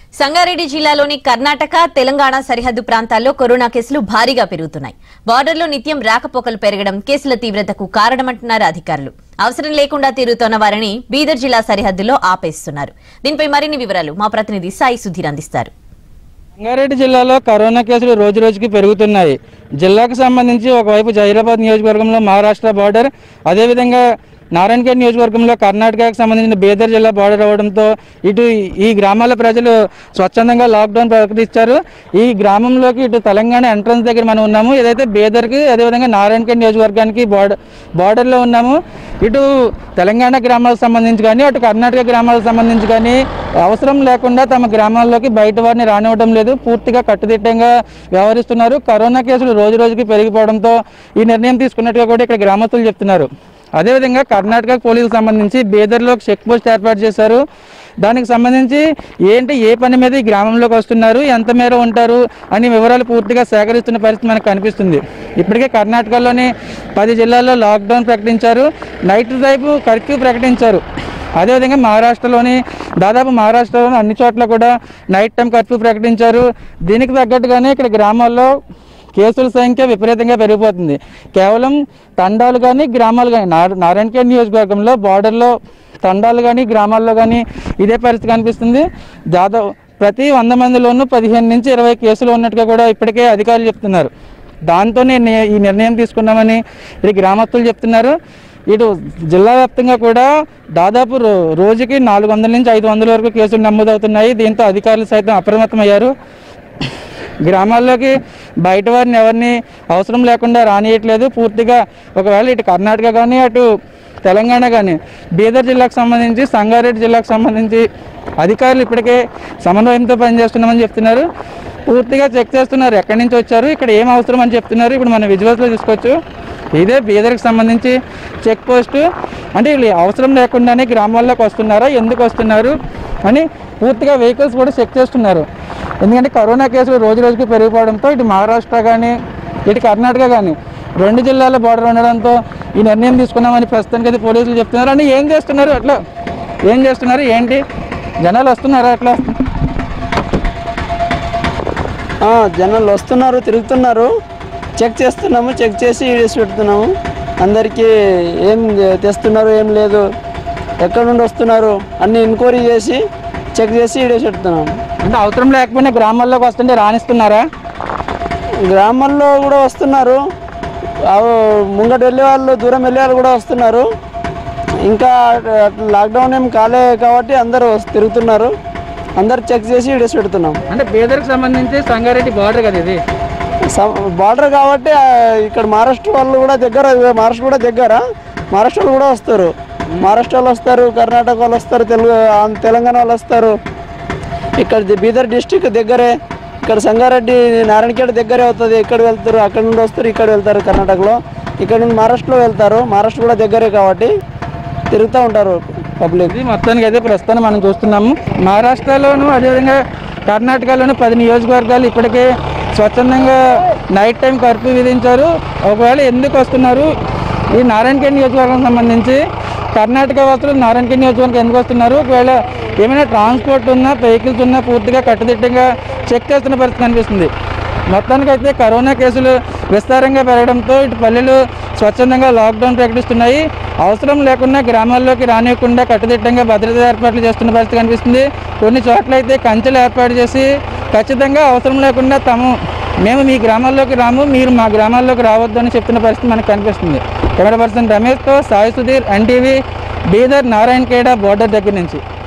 సంగారెడ్డి జిల్లాలోని కర్ణాటక తెలంగాణ సరిహద్దు ప్రాంతాల్లో కరోనా కేసులు భారీగా పెరుగుతున్నాయి బార్డర్లో నిత్యం రాకపోకలు పెరగడం కేసుల తీవ్రతకు కారణమంటున్నారు అధికారులు అవసరం లేకుండా తిరుగుతున్న వారిని బీదర్ జిల్లా సరిహద్దులో ఆపేస్తున్నారు దీనిపై మరిన్ని వివరాలు మా ప్రతినిధి సాయి సుధీర్ అందిస్తారు రంగారెడ్డి జిల్లాలో కరోనా కేసులు రోజు రోజుకి పెరుగుతున్నాయి జిల్లాకు సంబంధించి ఒకవైపు జైరాబాద్ నియోజకవర్గంలో మహారాష్ట్ర బార్డర్ అదేవిధంగా నారాయణఖేడ్ నియోజకవర్గంలో కర్ణాటకకు సంబంధించిన బీదర్ జిల్లా బార్డర్ అవ్వడంతో ఇటు ఈ గ్రామాల ప్రజలు స్వచ్ఛందంగా లాక్డౌన్ ప్రకటించారు ఈ గ్రామంలోకి ఇటు తెలంగాణ ఎంట్రన్స్ దగ్గర మనం ఉన్నాము ఏదైతే బీదర్కి అదేవిధంగా నారాయణఖేడ్ నియోజకవర్గానికి బార్డర్ బార్డర్లో ఉన్నాము ఇటు తెలంగాణ గ్రామాలకు సంబంధించి కానీ అటు కర్ణాటక గ్రామాలకు సంబంధించి కానీ అవసరం లేకుండా తమ గ్రామాల్లోకి బయట వారిని రానివ్వడం లేదు పూర్తిగా కట్టుదిట్టంగా వ్యవహరిస్తున్నారు కరోనా కేసులు రోజు రోజుకి పెరిగిపోవడంతో ఈ నిర్ణయం తీసుకున్నట్టుగా కూడా ఇక్కడ గ్రామస్తులు చెప్తున్నారు అదేవిధంగా కర్ణాటక పోలీసుకు సంబంధించి బేదర్లో చెక్ పోస్ట్ ఏర్పాటు చేశారు దానికి సంబంధించి ఏంటి ఏ పని మీద ఈ గ్రామంలోకి వస్తున్నారు ఎంత మేర ఉంటారు అని వివరాలు పూర్తిగా సేకరిస్తున్న పరిస్థితి మనకు కనిపిస్తుంది ఇప్పటికే కర్ణాటకలోని పది జిల్లాల్లో లాక్డౌన్ ప్రకటించారు నైట్ డ్రైవ్ కర్ఫ్యూ ప్రకటించారు అదేవిధంగా మహారాష్ట్రలోని దాదాపు మహారాష్ట్రలోని అన్ని చోట్ల కూడా నైట్ టైం కర్ఫ్యూ ప్రకటించారు దీనికి తగ్గట్టుగానే ఇక్కడ గ్రామాల్లో కేసుల సంఖ్య విపరీతంగా పెరిగిపోతుంది కేవలం తండాలు కానీ గ్రామాలు కానీ నారాయణఖేడ్ నియోజకవర్గంలో బార్డర్లో తండాలు కానీ గ్రామాల్లో కానీ ఇదే పరిస్థితి కనిపిస్తుంది దాదాపు ప్రతి వంద మందిలోనూ పదిహేను నుంచి ఇరవై కేసులు ఉన్నట్టుగా కూడా ఇప్పటికే అధికారులు చెప్తున్నారు దాంతోనే నే- ఈ నిర్ణయం తీసుకున్నామని ఇది గ్రామస్తులు చెప్తున్నారు ఇటు జిల్లా వ్యాప్తంగా కూడా దాదాపు రో- రోజుకి నాలుగు వందల నుంచి ఐదు వందల వరకు కేసులు నమోదవుతున్నాయి దీంతో అధికారులు సైతం అప్రమత్తమయ్యారు గ్రామాల్లోకి బయట వారిని ఎవరిని అవసరం లేకుండా రానియట్లేదు పూర్తిగా ఒకవేళ ఇటు కర్ణాటక కానీ అటు తెలంగాణ కానీ బీదర్ జిల్లాకు సంబంధించి సంగారెడ్డి జిల్లాకు సంబంధించి అధికారులు ఇప్పటికే సమన్వయంతో పనిచేస్తున్నామని చెప్తున్నారు పూర్తిగా చెక్ చేస్తున్నారు ఎక్కడి నుంచి వచ్చారు ఇక్కడ ఏం అవసరం అని చెప్తున్నారు ఇప్పుడు మన విజువల్స్లో చూసుకోవచ్చు ఇదే బీదర్కి సంబంధించి చెక్ పోస్ట్ అంటే వీళ్ళు అవసరం లేకుండానే గ్రామాల్లోకి వస్తున్నారా ఎందుకు వస్తున్నారు అని పూర్తిగా వెహికల్స్ కూడా చెక్ చేస్తున్నారు ఎందుకంటే కరోనా కేసులు రోజు రోజుకి పెరిగిపోవడంతో ఇటు మహారాష్ట్ర కానీ ఇటు కర్ణాటక కానీ రెండు జిల్లాల బార్డర్ ఉండడంతో ఈ నిర్ణయం తీసుకున్నామని ప్రస్తుతానికి అయితే పోలీసులు చెప్తున్నారు అని ఏం చేస్తున్నారు అట్లా ఏం చేస్తున్నారు ఏంటి జనాలు వస్తున్నారా అట్లా ఆ, జనాలు వస్తున్నారు తిరుగుతున్నారు చెక్ చేస్తున్నాము చెక్ చేసి వేసి పెడుతున్నాము అందరికీ ఏం తెస్తున్నారు ఏం లేదు ఎక్కడ నుండి వస్తున్నారు అన్ని ఎంక్వైరీ చేసి చెక్ చేసి ఈడేసి పెడుతున్నాము అంటే అవసరం లేకపోయినా గ్రామాల్లోకి వస్తుంటే రాణిస్తున్నారా గ్రామాల్లో కూడా వస్తున్నారు ఆ, ముంగట వెళ్ళే వాళ్ళు దూరం వెళ్ళే వాళ్ళు కూడా వస్తున్నారు ఇంకా లాక్డౌన్ ఏం కాలే కాబట్టి అందరూ వస్తు- తిరుగుతున్నారు అందరు చెక్ చేసి ఈడేసి పెడుతున్నాం అంటే బీదర్కి సంబంధించి సంగారెడ్డి బార్డర్ కదా ఇది బార్డర్ కాబట్టి ఆ, ఇక్కడ మహారాష్ట్ర వాళ్ళు కూడా దగ్గర మహారాష్ట్ర కూడా దగ్గర మహారాష్ట్ర వాళ్ళు కూడా వస్తారు మహారాష్ట్ర వాళ్ళు వస్తారు కర్ణాటక వాళ్ళు వస్తారు తెలుగు ఆ, తెలంగాణ వాళ్ళు వస్తారు ఇక్కడ ది- బీదర్ డిస్టిక్ దగ్గరే ఇక్కడ సంగారెడ్డి నారాయణఖేడ్ దగ్గరే అవుతుంది ఇక్కడ వెళ్తారు అక్కడ నుండి వస్తారు ఇక్కడ వెళ్తారు కర్ణాటకలో ఇక్కడ నుండి మహారాష్ట్రలో వెళ్తారు మహారాష్ట్ర కూడా దగ్గరే కాబట్టి తిరుగుతూ ఉంటారు పబ్లిక్ ఇది మొత్తానికి అయితే ప్రస్తుతం మనం చూస్తున్నాము మహారాష్ట్రలోను అదేవిధంగా కర్ణాటకలోను పది నియోజకవర్గాలు ఇప్పటికే స్వచ్ఛందంగా నైట్ టైం కర్ఫ్యూ విధించారు ఒకవేళ ఎందుకు వస్తున్నారు ఈ నారాయణఖేడ్ నియోజకవర్గం సంబంధించి కర్ణాటక వాసులు నారాయణఖేడ్ నియోజకవర్గం ఎందుకు వస్తున్నారు ఒకవేళ ఏమైనా ట్రాన్స్పోర్ట్ ఉన్నా వెహికల్స్ ఉన్నా పూర్తిగా కట్టుదిట్టంగా చెక్ చేస్తున్న పరిస్థితి కనిపిస్తుంది మొత్తానికైతే కరోనా కేసులు విస్తారంగా పెరగడంతో ఇటు పల్లెలు స్వచ్ఛందంగా లాక్డౌన్ ప్రకటిస్తున్నాయి అవసరం లేకుండా గ్రామాల్లోకి రానివ్వకుండా కట్టుదిట్టంగా భద్రతా ఏర్పాట్లు చేస్తున్న పరిస్థితి కనిపిస్తుంది కొన్ని చోట్ల అయితే కంచెలు ఏర్పాటు చేసి ఖచ్చితంగా అవసరం లేకుండా తాము మేము మీ గ్రామాల్లోకి రాము మీరు మా గ్రామాల్లోకి రావద్దు అని చెప్తున్న పరిస్థితి మనకు కనిపిస్తుంది కెమెరా పర్సన్ రమేష్తో సాయి సుధీర్ ఎన్టీవీ బీదర్ నారాయణఖేడ బోర్డర్ దగ్గర నుంచి